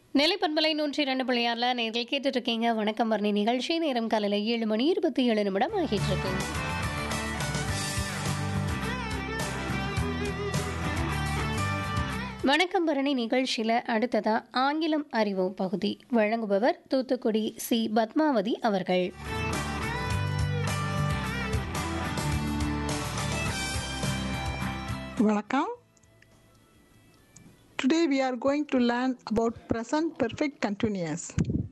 நெல்லை பண்பலை நூற்றி இரண்டு பிள்ளையார்ல நேர்கள் கேட்டுட்டு இருக்கீங்க வணக்கம் வர்ணி நிகழ்ச்சி நேரம் காலையில் ஏழு மணி இருபத்தி ஏழு நிமிடம் ஆகிட்டு இருக்கு வணக்கம் பரணி நிகழ்ச்சியில் அடுத்ததா ஆங்கிலம் அறிவோம் பகுதி வழங்குபவர் தூத்துக்குடி சி பத்மாவதி அவர்கள் வணக்கம் Today we are going to learn about present perfect continuous.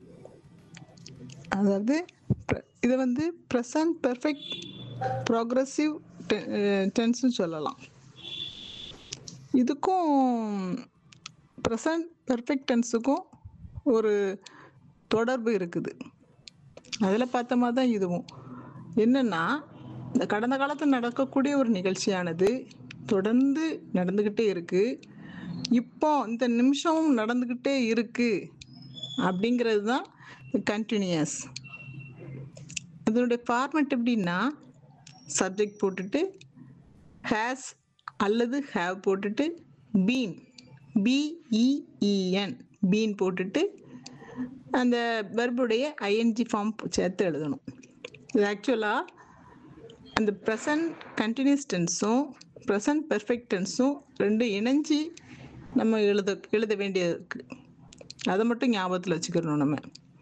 அதாவது pre- இது வந்து present perfect progressive te- அஹ் tense சொல்லலாம் இதுக்கும் present perfect tenseக்கும் ஒரு தொடர்பு இருக்குது அதில் பார்த்த மாதிரி தான் இதுவும் என்னன்னா இந்த கடந்த காலத்தில் நடக்கக்கூடிய ஒரு நிகழ்ச்சியானது தொடர்ந்து நடந்துக்கிட்டே இருக்கு இப்போ இந்த நிமிஷமும் நடந்துக்கிட்டே இருக்கு அப்படிங்கிறது தான் கண்டினியூஸ் அதனுடைய ஃபார்மெட் எப்படின்னா சப்ஜெக்ட் போட்டுட்டு ஹேஸ் அல்லது ஹேவ் போட்டுட்டு பீன் பிஇஇஎன் பீன் போட்டுட்டு அந்த வெர்புடைய ஐஎன்ஜி ஃபார்ம் சேர்த்து எழுதணும் இது ஆக்சுவலாக அந்த ப்ரெசன்ட் கண்டினியூஸ் டென்ஸும் ப்ரெசன்ட் பெர்ஃபெக்ட் டென்ஸும் ரெண்டும் இணைஞ்சி நம்ம எழுத எழுத வேண்டியது இருக்கு அதை மட்டும் ஞாபகத்தில் வச்சுக்கிறணும் நம்ம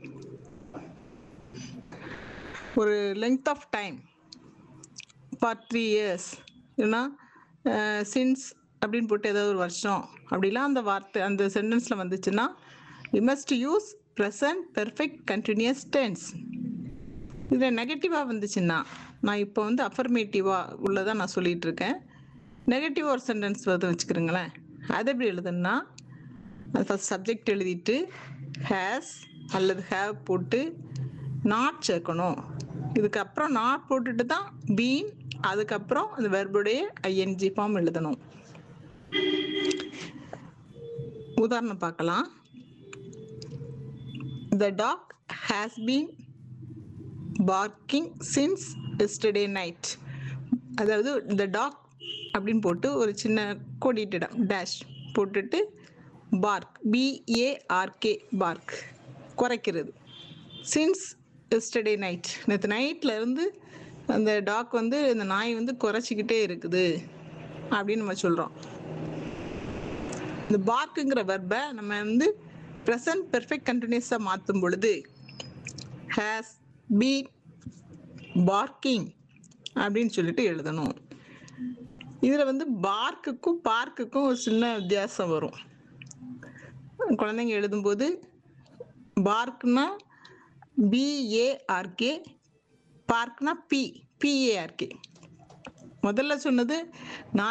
ஒரு length of time for three years இல்லைன்னா சின்ஸ் அப்படின்னு போட்டு ஏதாவது ஒரு வருஷம் அப்படிலாம் அந்த வார்த்தை அந்த சென்டென்ஸில் வந்துச்சுன்னா we must use present perfect continuous tense இதில் நெகட்டிவாக வந்துச்சுன்னா நான் இப்போ வந்து அஃபர்மேட்டிவாக உள்ளதாக நான் சொல்லிட்டு இருக்கேன் நெகட்டிவ் ஒரு சென்டென்ஸ் வந்து வச்சுக்கிறேங்களேன் அது எப்படி எழுதுன்னா அது ஃபஸ்ட் சப்ஜெக்ட் எழுதிட்டு ஹேஸ் அல்லது ஹேவ் போட்டு நாட் சேர்க்கணும் இதுக்கப்புறம் நாட் போட்டுட்டு தான் பீன் அதுக்கப்புறம் அந்த வெர்புடைய ஐஎன்ஜி ஃபார்ம் எழுதணும் உதாரணம் பார்க்கலாம் the dog has been barking since yesterday night அதாவது இந்த டாக் அப்படின்னு போட்டு ஒரு சின்ன கோடிட்டிடம் டேஷ் போட்டுட்டு பார்க் பிஏஆர்கே பார்க் குறைக்கிறது சின்ஸ் எஸ்டர்டே நைட் நேற்று நைட்டில் இருந்து அந்த டாக் வந்து இந்த நாய் வந்து குறைச்சிக்கிட்டே இருக்குது அப்படின்னு நம்ம சொல்கிறோம் இந்த பார்க்குங்கிற வெர்பை நம்ம வந்து ப்ரெசன்ட் பெர்ஃபெக்ட் கண்டினியூஸாக மாற்றும் பொழுது ஹேஸ் பீன் பார்க்கிங் அப்படின்னு சொல்லிட்டு எழுதணும் இதில் வந்து பார்க்குக்கும் பார்க்குக்கும் ஒரு சின்ன வித்தியாசம் வரும் குழந்தைங்க எழுதும்போது பார்க்னா பிஏஆர்கே பார்க்னா பி பிஏஆர்கே முதல்ல சொன்னது நான்